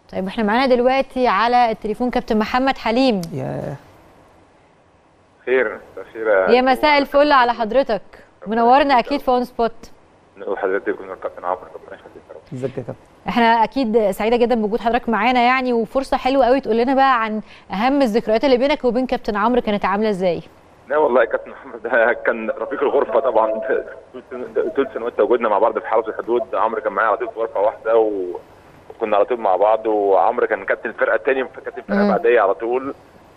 طيب احنا معانا دلوقتي على التليفون كابتن محمد حليم يا خير خير يا مساء الفل على حضرتك منورنا اكيد في اون سبوت وحضرتك كابتن عمرو ربنا يخليك يا رب ازيك يا كابتن احنا اكيد سعيده جدا بوجود حضرتك معانا يعني وفرصه حلوه قوي تقول لنا بقى عن اهم الذكريات اللي بينك وبين كابتن عمرو كانت عامله ازاي لا والله يا كابتن محمد ده كان رفيق الغرفه طبعا طول سنوات وجودنا مع بعض في حرس الحدود عمرو كان معايا على طول في غرفه واحده و... وكنا على طول مع بعض وعمرو كان كابتن الفرقه الثانيه كابتن الفرقه مم. بعديه على طول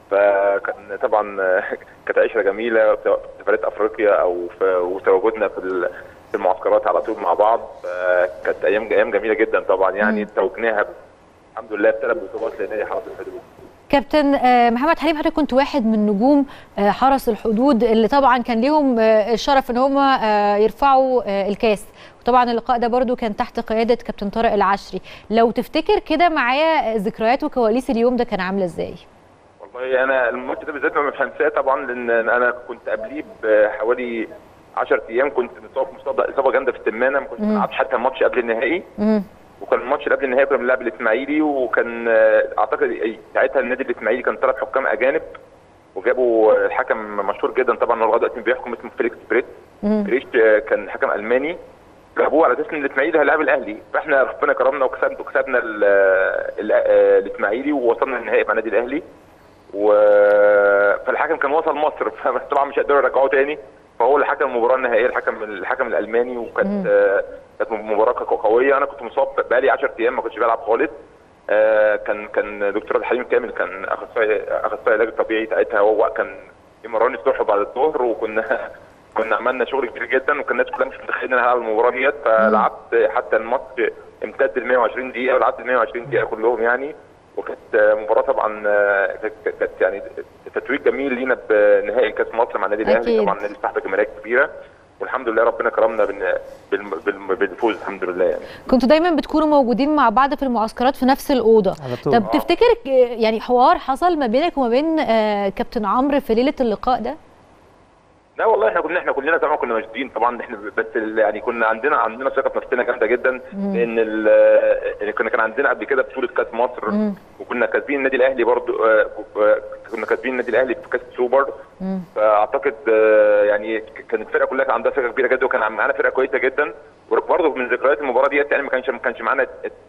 فكان طبعا كانت عشره جميله سواء في سفرات افريقيا او في وتواجدنا في ال- في المعسكرات على طول مع بعض كانت ايام ايام جميله جدا طبعا يعني توجناها الحمد لله بثلاث بطولات لنادي حرس الحدود كابتن آه، محمد حليم حضرتك كنت واحد من نجوم آه، حرس الحدود اللي طبعا كان ليهم آه، الشرف ان هم آه، يرفعوا آه، الكاس وطبعا اللقاء ده برضو كان تحت قياده كابتن طارق العشري لو تفتكر كده معايا ذكريات وكواليس اليوم ده كان عامله ازاي والله انا الماتش ده بالذات مش هنساه طبعا لان انا كنت قبليه بحوالي 10 ايام كنت مصاب مصاب اصابه جامده في السمانه ما كنتش مم. لعبت حتى الماتش قبل النهائي مم. وكان الماتش اللي قبل النهائي كنا بنلعب الاسماعيلي وكان آه، اعتقد ساعتها النادي الاسماعيلي كان طلب حكام اجانب وجابوا الحكم مشهور جدا طبعا هو لغايه دلوقتي بيحكم اسمه فيليكس بريت مم. بريش آه، كان حكم الماني جابوه على اساس ان الاسماعيلي هيلاعب الاهلي فاحنا ربنا كرمنا وكسبنا وكسبنا ال- ال- آه، الاسماعيلي ووصلنا النهائي مع النادي الاهلي و فالحكم كان وصل مصر فطبعا مش هيقدروا يرجعوه تاني فهو اللي حكم المباراه النهائيه الحكم الحكم الالماني وكانت آه، كانت مباراه قويه انا كنت مصاب بقالي 10 ايام ما كنتش بلعب خالص آه، كان كان دكتور عبد الحليم كامل كان اخصائي اخصائي علاج طبيعي ساعتها هو كان يمرني الصبح وبعد الظهر وكنا كنا عملنا شغل كبير جدا وكان الناس كلها مش متخيله ان انا هلعب المباراه ديت فلعبت حتى الماتش امتد ل 120 دقيقه ولعبت ال 120 دقيقه كلهم يعني وكانت آه، مباراه طبعا آه، كانت كانت يعني تتويج جميل لينا بنهائي كاس مصر مع النادي الاهلي أكيد. طبعا النادي صاحب جماهيريه كبيره والحمد لله ربنا كرمنا بالن- بالم- بالم- بالفوز الحمد لله يعني كنتوا دايما بتكونوا موجودين مع بعض في المعسكرات في نفس الاوضه على طول طب تفتكر ك- يعني حوار حصل ما بينك وما بين آه، كابتن عمرو في ليله اللقاء ده لا والله احنا كنا احنا كلنا طبعا كنا مشدودين طبعا احنا بس ال- يعني كنا عندنا عندنا ثقه في نفسنا جامده جدا لان ال- يعني كنا كان عندنا قبل كده بطوله كاس مصر مم. وكنا كاسبين النادي الاهلي برضو آه، آه، كنا كاسبين النادي الاهلي في كاس السوبر مم. فاعتقد آه، يعني كانت الفرقه كلها كان عندها ثقه كبيره جدا وكان معانا فرقه كويسه جدا وبرضه من ذكريات المباراه ديت يعني ما كانش ما كانش معانا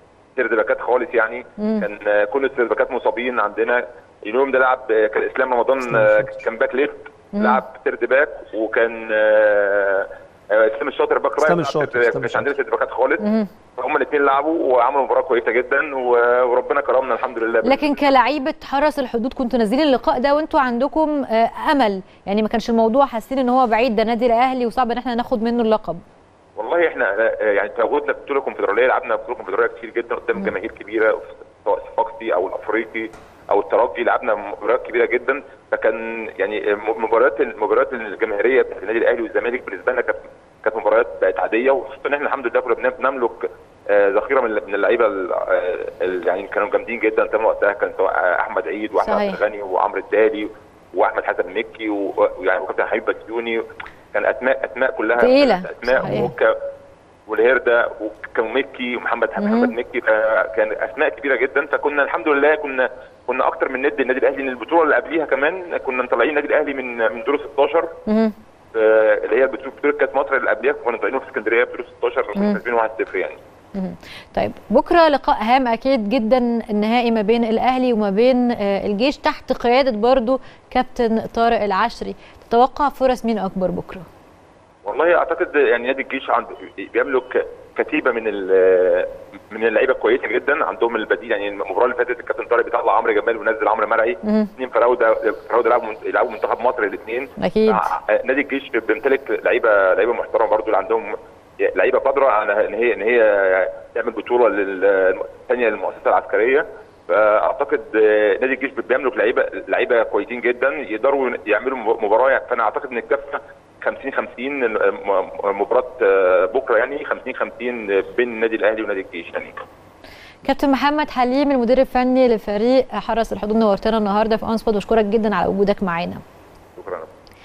سيرد خالص يعني مم. كان آه، كل السيرد مصابين عندنا اليوم ده لعب آه، كان اسلام رمضان آه، كان باك ليفت مم. لعب سيرد باك وكان آه، آه، اسلام الشاطر باك رايت اسلام لعب الشاطر، سيرد باك. اسلام ما كانش عندنا سيرد باكات خالص مم. فهم الاثنين لعبوا وعملوا مباراه كويسه جدا و- وربنا كرمنا الحمد لله لكن كلعيبه حرس الحدود كنتوا نازلين اللقاء ده وانتوا عندكم آه، امل يعني ما كانش الموضوع حاسين ان هو بعيد ده نادي الاهلي وصعب ان احنا ناخد منه اللقب والله احنا آه، يعني تواجدنا في بطوله كونفدراليه لعبنا بطوله كونفدراليه كتير جدا قدام جماهير كبيره سواء الصفاقسي او الافريقي او الترجي لعبنا مباريات كبيره جدا فكان يعني م- مباريات المباريات الجماهيريه بتاعت النادي الاهلي والزمالك بالنسبه لنا كانت كانت مباريات بقت عاديه وخصوصا ان احنا الحمد لله كنا بن- بنملك آه، ذخيره من من اللعيبه ال- آه، ال- يعني كانوا جامدين جدا طبعا وقتها كان سواء احمد عيد واحمد صحيح. عبد الغني وعمرو الدالي واحمد حسن مكي و- ويعني وكابتن حبيب بسيوني كان اسماء اسماء كلها تقيلة. اسماء صحيح. وك- والهرده وكان مكي ومحمد محمد مكي فكان اسماء كبيره جدا فكنا الحمد لله كنا كنا اكتر من ند النادي الاهلي ان البطوله اللي قبليها كمان كنا مطلعين النادي الاهلي من من دور 16 مهم. آه، اللي هي بطوله بطوله كاس مصر اللي قبليها كنا مطلعينه في اسكندريه في دور 16 كنا كسبين 1-0 يعني مهم. طيب بكره لقاء هام اكيد جدا النهائي ما بين الاهلي وما بين آه، الجيش تحت قياده برضو كابتن طارق العشري تتوقع فرص مين اكبر بكره والله اعتقد يعني نادي الجيش عنده بيملك كتيبه من ال- من اللعيبه كويسه جدا عندهم البديل يعني المباراه اللي فاتت الكابتن طارق بيطلع عمرو جمال ونزل عمرو مرعي مهم. اثنين فراوده فراوده يلعبوا من- يلعبوا منتخب مصر الاثنين اكيد نادي الجيش بيمتلك لعيبه لعيبه محترمه برضو اللي عندهم لعيبه قادره على ان هي ان هي تعمل بطوله للثانيه للمؤسسه العسكريه فاعتقد آه، نادي الجيش بيملك لعيبه لعيبه كويسين جدا يقدروا يعملوا مباراه فانا اعتقد ان الكفه 50 50 مباراه آه، بكره يعني 50 50 بين النادي الاهلي ونادي الجيش يعني كابتن محمد حليم المدير الفني لفريق حرس الحدود نورتنا النهارده في اون سبوت بشكرك جدا على وجودك معانا